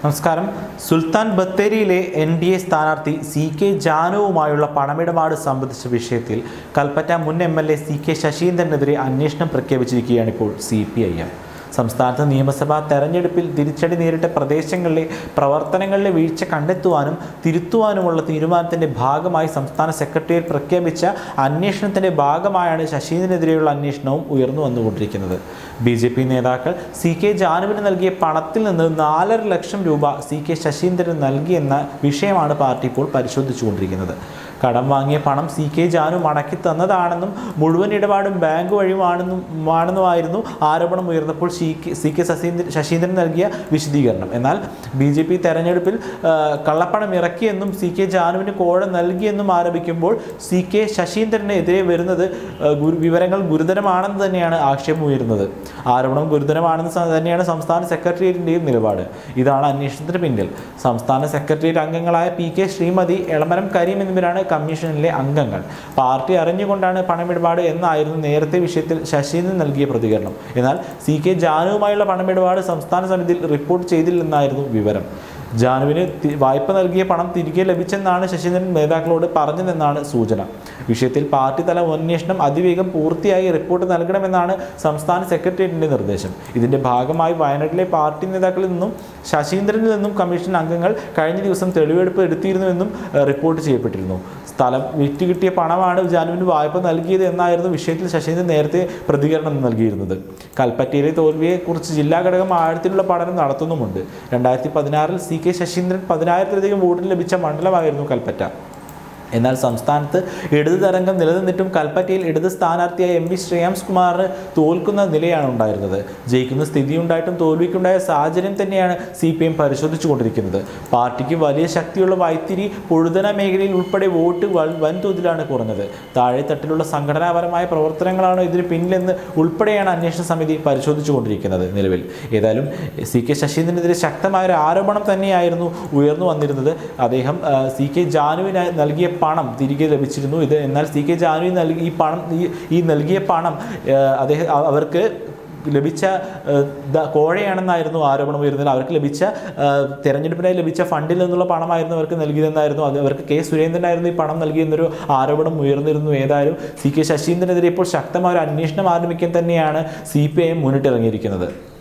നമസ്കാരം സുൽത്താൻ ബത്തേരിയിലെ N D A സ്ഥാനാർത്ഥി സി കെ ജാനുവുമായുള്ള പണമിടപാട് സംബന്ധിച്ച വിഷയത്തിൽ കൽപ്പറ്റ മുൻ M L A C K ശശീന്ദ്രനെതിരെ അന്വേഷണം പ്രഖ്യാപിച്ചിരിക്കുകയാണ് ഇപ്പോൾ സി പി ഐ എം സംസ്ഥാനത്ത് നിയമസഭാ തെരഞ്ഞെടുപ്പിൽ തിരിച്ചടി നേരിട്ട പ്രദേശങ്ങളിലെ പ്രവർത്തനങ്ങളിലെ വീഴ്ച കണ്ടെത്തുവാനും തിരുത്തുവാനുമുള്ള തീരുമാനത്തിന്റെ ഭാഗമായി സംസ്ഥാന സെക്രട്ടേറിയറ്റ് പ്രഖ്യാപിച്ച അന്വേഷണത്തിന്റെ ഭാഗമായാണ് ശശീന്ദ്രനെതിരെയുള്ള അന്വേഷണവും ഉയർന്നു വന്നുകൊണ്ടിരിക്കുന്നത് ബി ജെ പി നേതാക്കൾ സി കെ ജാനുവിന് നൽകിയ പണത്തിൽ നിന്ന് നാലര ലക്ഷം രൂപ സി കെ ശശീന്ദ്രൻ നൽകിയെന്ന വിഷയമാണ് പാർട്ടി ഇപ്പോൾ പരിശോധിച്ചുകൊണ്ടിരിക്കുന്നത് കടം വാങ്ങിയ പണം സി കെ ജാനു മടക്കി തന്നതാണെന്നും മുഴുവൻ ഇടപാടും ബാങ്ക് വഴിയുമാണെന്നും ആണെന്നുമായിരുന്നു ആരോപണം ഉയർന്നപ്പോൾ C K C K Sasindran Sasindran നൽകിയ വിശദീകരണം എന്നാൽ ബി ജെ പി തെരഞ്ഞെടുപ്പിൽ ആ, കള്ളപ്പണം ഇറക്കിയെന്നും സി കെ ജാനുവിന് കോഴ നൽകിയെന്നും ആരോപിക്കുമ്പോൾ സി കെ ശശീന്ദ്രനെതിരെ വരുന്നത് ആ, ഗുരു- വിവരങ്ങൾ ഗുരുതരമാണെന്ന് തന്നെയാണ് ആക്ഷേപം ഉയരുന്നത് ആരോപണം ഗുരുതരമാണെന്ന് സ- തന്നെയാണ് സംസ്ഥാന സെക്രട്ടേറിയറ്റിൻ്റെയും നിലപാട് ഇതാണ് അന്വേഷണത്തിന് പിന്നിൽ സംസ്ഥാന സെക്രട്ടേറിയറ്റ് അംഗങ്ങളായ പി കെ ശ്രീമതി എളമരം കരീം എന്നിവരാണ് കമ്മീഷനിലെ അംഗങ്ങൾ പാർട്ടി അറിഞ്ഞുകൊണ്ടാണ് പണമിടപാട് എന്നായിരുന്നു നേരത്തെ വിഷയത്തിൽ ശശീന്ദ്രൻ നൽകിയ പ്രതികരണം എന്നാൽ സി കെ ജാനുവുമായുള്ള പണമിടപാട് സംസ്ഥാന സമിതിയിൽ റിപ്പോർട്ട് ചെയ്തില്ലെന്നായിരുന്നു വിവരം ജാനുവിന് തി- വായ്പ നൽകിയ പണം തിരികെ ലഭിച്ചെന്നാണ് ശശീന്ദ്രൻ നേതാക്കളോട് പറഞ്ഞതെന്നാണ് സൂചന വിഷയത്തിൽ പാർട്ടി തല അന്വേഷണം അതിവേഗം പൂർത്തിയായി റിപ്പോർട്ട് നൽകണമെന്നാണ് സംസ്ഥാന സെക്രട്ടേറിയറ്റിന്റെ നിർദ്ദേശം ഇതിന്റെ ഭാഗമായി വയനാട്ടിലെ പാർട്ടി നേതാക്കളിൽ നിന്നും ശശീന്ദ്രനിൽ നിന്നും കമ്മീഷൻ അംഗങ്ങൾ കഴിഞ്ഞ ദിവസം തെളിവെടുപ്പ് എടുത്തിരുന്നുവെന്നും ഏഹ്, റിപ്പോർട്ട് ചെയ്യപ്പെട്ടിരുന്നു സ്ഥലം വിറ്റ് കിട്ടിയ പണമാണ് ജാനുവിന് വായ്പ നൽകിയത് എന്നായിരുന്നു വിഷയത്തിൽ ശശീന്ദ്രൻ നേരത്തെ പ്രതികരണം നൽകിയിരുന്നത് കൽപ്പറ്റയിലെ തോൽവിയെക്കുറിച്ച് ജില്ലാ ഘടകം ആഴത്തിലുള്ള പഠനം നടത്തുന്നുമുണ്ട് രണ്ടായിരത്തി പതിനാറിൽ സി കെ ശശീന്ദ്രൻ പതിനായിരത്തിലധികം വോട്ടിന് ലഭിച്ച മണ്ഡലമായിരുന്നു കൽപ്പറ്റ എന്നാൽ സംസ്ഥാനത്ത് ഇടത് തരംഗം നിലനിന്നിട്ടും കൽപ്പറ്റയിൽ ഇടത് സ്ഥാനാർത്ഥിയായ എം വി ശ്രേയാംസ് കുമാറിന് തോൽക്കുന്ന നിലയാണ് ഉണ്ടായിരുന്നത് ജയിക്കുന്ന സ്ഥിതിയുണ്ടായിട്ടും തോൽവിക്കുണ്ടായ സാഹചര്യം തന്നെയാണ് സി പി എം പരിശോധിച്ചുകൊണ്ടിരിക്കുന്നത് പാർട്ടിക്ക് വലിയ ശക്തിയുള്ള വൈത്തിരി പൊഴുതന മേഖലയിൽ ഉൾപ്പെടെ വോട്ട് വൻ- വൻതോതിലാണ് കുറഞ്ഞത് താഴെത്തട്ടിലുള്ള സംഘടനാപരമായ പ്രവർത്തനങ്ങളാണ് ഇതിന് പിന്നിലെന്ന് ഉൾപ്പെടെയാണ് അന്വേഷണ സമിതി പരിശോധിച്ചുകൊണ്ടിരിക്കുന്നത് നിലവിൽ ഏതായാലും സി കെ ശശീന്ദ്രനെതിരെ ശക്തമായ ഒരു ആരോപണം തന്നെയായിരുന്നു ഉയർന്നു വന്നിരുന്നത് അദ്ദേഹം ആ, സി കെ ജാനുവിന് നൽകിയ പണം തിരികെ ലഭിച്ചിരുന്നു ഇത് എന്നാൽ സി കെ ജാനുവിന് നൽകി ഈ പണം ഈ- ഈ നൽകിയ പണം ആ, അദ്ദേഹം അ- അവർക്ക് ലഭിച്ച ആ, ദ- കോഴയാണെന്നായിരുന്നു ആരോപണം ഉയർന്നത് അവർക്ക് ലഭിച്ച ആ, തെരഞ്ഞെടുപ്പിനായി ലഭിച്ച ഫണ്ടിൽ നിന്നുള്ള പണമായിരുന്നു അവർക്ക് നൽകിയതെന്നായിരുന്നു അത് അവർക്ക് കെ സുരേന്ദ്രനായിരുന്നു ഈ പണം നൽകിയെന്നൊരു ആരോപണം ഉയർന്നിരുന്നു ഏതായാലും സി കെ ശശീന്ദ്രനെതിരെ ഇപ്പോൾ ശക്തമായ ഒരു അന്വേഷണം ആരംഭിക്കാൻ തന്നെയാണ് സി പി ഐ എം മുന്നിട്ടിറങ്ങിയിരിക്കുന്നത്